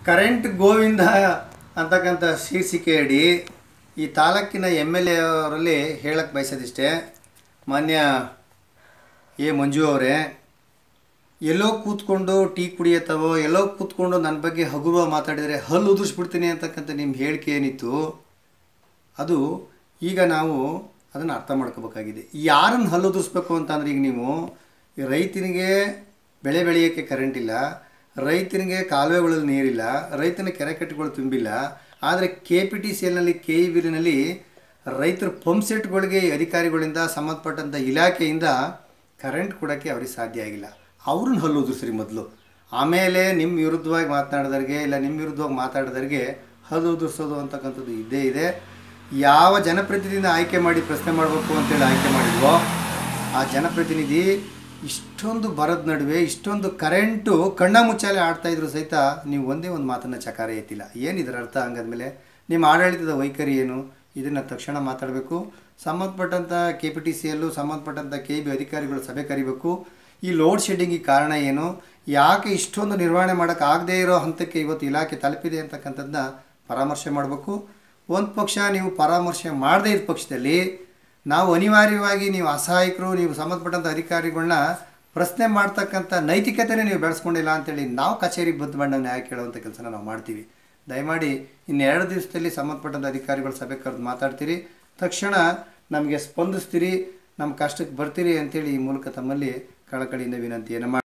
current Govinda ಅಂತಕ್ಕಂಥ ಶೀರ್ಷಿಕೆಯಡಿ ಈ ತಾಲೂಕಿನ ಎಮ್ ಎಲ್ ಎ ಅವರಲ್ಲಿ ಹೇಳಕ್ಕೆ ಬಯಸೋದಿಷ್ಟೇ ಮಾನ್ಯ ಎ ಮಂಜು ಅವರೇ ಎಲ್ಲೋ ಕೂತ್ಕೊಂಡು ಟೀ ಕುಡಿಯತ್ತವೋ ಎಲ್ಲೋ ಕೂತ್ಕೊಂಡು ನನ್ನ ಬಗ್ಗೆ ಹಗುರ ಮಾತಾಡಿದರೆ ಹಲ್ಲು ಉದುರಿಸ್ಬಿಡ್ತೀನಿ ಅಂತಕ್ಕಂಥ ನಿಮ್ಮ ಹೇಳಿಕೆ ಏನಿತ್ತು ಅದು ಈಗ ನಾವು ಅದನ್ನು ಅರ್ಥ ಮಾಡ್ಕೋಬೇಕಾಗಿದೆ ಯಾರನ್ನು ಹಲ್ಲು ಉದುರಿಸ್ಬೇಕು ಅಂತಂದ್ರೆ ಈಗ ನೀವು ಈ ರೈತನಿಗೆ ಬೆಳೆ ಬೆಳೆಯೋಕ್ಕೆ ಕರೆಂಟ್ ಇಲ್ಲ ರೈತನಿಗೆ ಕಾಲುವೆಗಳಲ್ಲಿ ನೀರಿಲ್ಲ ರೈತನ ಕೆರೆಕಟ್ಟೆಗಳು ತುಂಬಿಲ್ಲ ಆದರೆ ಕೆ ಪಿ ಟಿ ಸಿ ಎಲ್ನಲ್ಲಿ ಕೆ ಇ ಬಿಲಿನಲ್ಲಿ ರೈತರ ಪಂಪ್ ಸೆಟ್ಗಳಿಗೆ ಈ ಅಧಿಕಾರಿಗಳಿಂದ ಸಂಬಂಧಪಟ್ಟಂಥ ಇಲಾಖೆಯಿಂದ ಕರೆಂಟ್ ಕೊಡೋಕ್ಕೆ ಅವ್ರಿಗೆ ಸಾಧ್ಯ ಆಗಿಲ್ಲ ಅವ್ರನ್ನ ಹಲ್ಲು ಉದುರಿಸ್ರಿ ಮೊದಲು ಆಮೇಲೆ ನಿಮ್ಮ ವಿರುದ್ಧವಾಗಿ ಮಾತನಾಡಿದವ್ರಿಗೆ ಇಲ್ಲ ನಿಮ್ಮ ವಿರುದ್ಧವಾಗಿ ಮಾತಾಡಿದವ್ರಿಗೆ ಹಲ್ಲು ಉದುರಿಸೋದು ಅಂತಕ್ಕಂಥದ್ದು ಇದ್ದೇ ಇದೆ ಯಾವ ಜನಪ್ರತಿನಿಧಿಯಿಂದ ಆಯ್ಕೆ ಮಾಡಿ ಪ್ರಶ್ನೆ ಮಾಡಬೇಕು ಅಂತೇಳಿ ಆಯ್ಕೆ ಮಾಡಿದ್ವೋ ಆ ಜನಪ್ರತಿನಿಧಿ ಇಷ್ಟೊಂದು ಬರದ ನಡುವೆ ಇಷ್ಟೊಂದು ಕರೆಂಟು ಕಣ್ಣ ಮುಚ್ಚಾಲೆ ಆಡ್ತಾ ಇದ್ರು ಸಹಿತ ನೀವು ಒಂದೇ ಒಂದು ಮಾತನ್ನು ಚಕಾರ ಎತ್ತಿಲ್ಲ ಏನಿದ್ರ ಅರ್ಥ ಹಂಗಾದ್ಮೇಲೆ ನಿಮ್ಮ ಆಡಳಿತದ ವೈಖರಿ ಏನು ಇದನ್ನು ತಕ್ಷಣ ಮಾತಾಡಬೇಕು ಸಂಬಂಧಪಟ್ಟಂಥ ಕೆ ಪಿ ಟಿ ಸಿ ಯಲ್ಲೂ ಸಂಬಂಧಪಟ್ಟಂಥ ಕೆ ಬಿ ಅಧಿಕಾರಿಗಳು ಸಭೆ ಕರಿಬೇಕು ಈ ಲೋಡ್ ಶೆಡ್ಡಿಂಗಿಗೆ ಕಾರಣ ಏನು ಯಾಕೆ ಇಷ್ಟೊಂದು ನಿರ್ವಹಣೆ ಮಾಡೋಕ್ಕಾಗದೇ ಇರೋ ಹಂತಕ್ಕೆ ಇವತ್ತು ಇಲಾಖೆ ತಲುಪಿದೆ ಅಂತಕ್ಕಂಥದ್ದನ್ನ ಪರಾಮರ್ಶೆ ಮಾಡಬೇಕು ಒಂದು ಪಕ್ಷ ನೀವು ಪರಾಮರ್ಶೆ ಮಾಡದೇ ಇದ್ದ ಪಕ್ಷದಲ್ಲಿ ನಾವು ಅನಿವಾರ್ಯವಾಗಿ ನೀವು ಅಸಹಾಯಕರು ನೀವು ಸಂಬಂಧಪಟ್ಟಂಥ ಅಧಿಕಾರಿಗಳನ್ನ ಪ್ರಶ್ನೆ ಮಾಡ್ತಕ್ಕಂಥ ನೈತಿಕತೆನೇ ನೀವು ಬೆಳೆಸ್ಕೊಂಡಿಲ್ಲ ಅಂತೇಳಿ ನಾವು ಕಚೇರಿಗೆ ಬದ್ದು ಬಂದು ನ್ಯಾಯ ಕೇಳುವಂಥ ಕೆಲಸನ ನಾವು ಮಾಡ್ತೀವಿ ದಯಮಾಡಿ ಇನ್ನೆರಡು ದಿವಸದಲ್ಲಿ ಸಂಬಂಧಪಟ್ಟಂಥ ಅಧಿಕಾರಿಗಳು ಸಭೆ ಕರೆದು ಮಾತಾಡ್ತೀರಿ ತಕ್ಷಣ ನಮಗೆ ಸ್ಪಂದಿಸ್ತೀರಿ ನಮ್ಮ ಕಷ್ಟಕ್ಕೆ ಬರ್ತೀರಿ ಅಂತೇಳಿ ಈ ಮೂಲಕ ತಮ್ಮಲ್ಲಿ ಕಳಕಳಿಯಿಂದ ವಿನಂತಿಯನ್ನು ಮಾಡಿ